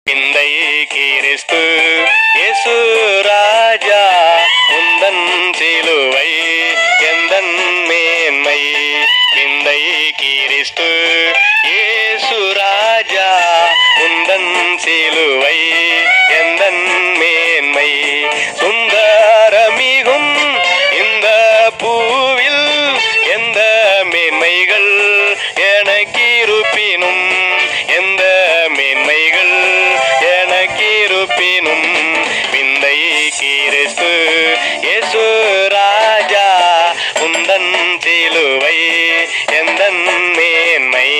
விந்தை கிறிஸ்து இயேசு ராஜா உந்தன் சிலுவை எந்தன் மேன்மை விந்தை கிறிஸ்து இயேசு ராஜா உந்தன் சிலுவை எந்தன் மேன்மை சுந்தரமிகும் இந்த பூவில் எந்த மேன்மைகள் எனக்கிருப்பினும் எந்த மேன்மைகள் எனக்கிருப்பினும் விந்தை கிறிஸ்து இயேசு ராஜா உந்தன் சிலுவை எந்தன் மேன்மை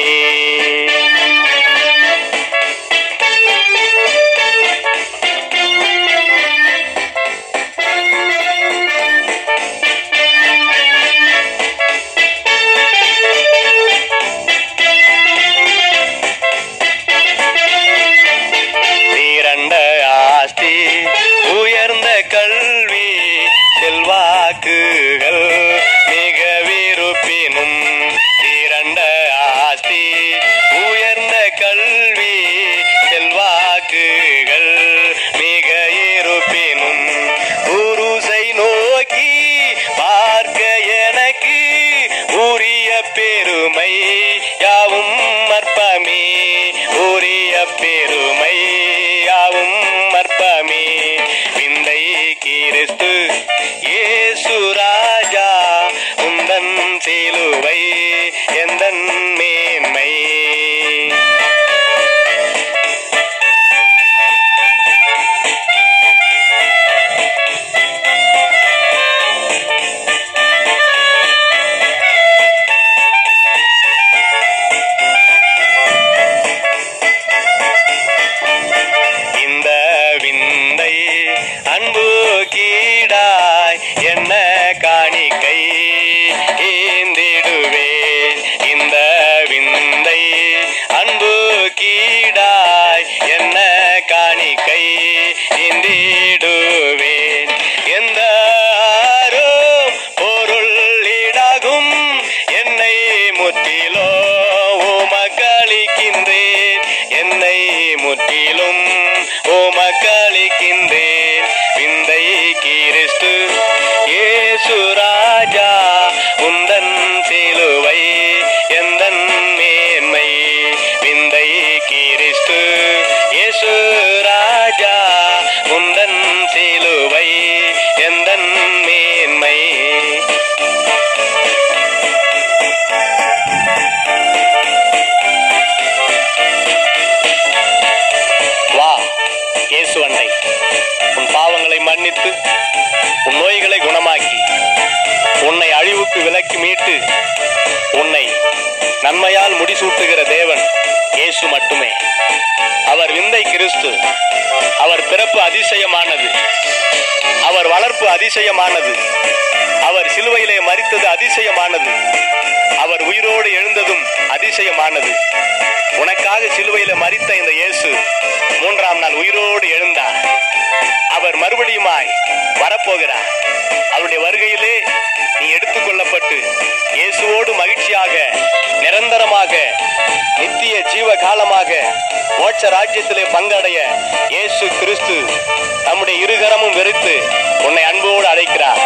தீரண்ட ஆஸ்தி உயர்ந்த கல்வி செல்வாக்குகள் மிக விருப்பினும் தீரண்ட ஆஸ்தி உயர்ந்த கல்வி செல்வாக்குகள் மிக இருப்பினும் குருசை நோக்கி பார்க்க எனக்கு உரிய பெருமை யாவும் மற்பமே உரிய பெருமை யாவும் மற்பமே விந்தை கிறிஸ்து இயேசு ராஜா உந்தன் சிலுவை எந்தன் மேன்மை இந்த விந்தை அன்பு கீடாய் என்ன காணிக்கை ஏந்திடுவேன் இந்த விந்தை அன்பு கீடாய் என்ன காணிக்கை ஏந்திடுவேன் எந்த ஆரும் பொருள் ஈடாகும் என்னை முற்றிலோ உமக்களிக்கின்றேன் என்னை முற்றிலும் உமக்களிக்கின்றேன் விந்தை கிறிஸ்து இயேசு ராஜா உந்தன் சிலுவை எந்தன் மேன்மை விந்தை கிறிஸ்து இயேசு ராஜா உந்தன் சிலுவை எந்தன் மேன்மை வா இயேசு அண்டை உன் பாவங்களை மன்னித்து உன் நோய்களை குணமாக்கி உன்னை அழிவுக்கு விலக்கி மீட்டு உன்னை நன்மையால் முடிசூட்டுகிற தேவன் இயேசு மட்டுமே அவர் விந்தை கிறிஸ்து அவர் பிறப்பு அதிசயமானது அவர் வளர்ப்பு அதிசயமானது அவர் சிலுவையிலே மரித்தது அதிசயமானது அவர் உயிரோடு எழுந்ததும் அதிசயமானது உனக்காக சிலுவையில மரித்த இந்த இயேசு மூன்றாம் நாள் உயிரோடு எழுந்தார் அவர் மறுபடியுமாய் வரப்போகிறார் அவருடைய வருகையிலே நீ எடுத்துக்கொள்ளப்பட்டு இயேசுவோடு மகிழ்ச்சியாக நிரந்தரமாக நித்திய ஜீவ காலமாக மோட்ச ராஜ்யத்திலே பங்கடைய இயேசு கிறிஸ்து தம்முடைய இருகரமும் வெறுத்து உன்னை அன்போடு அழைக்கிறார்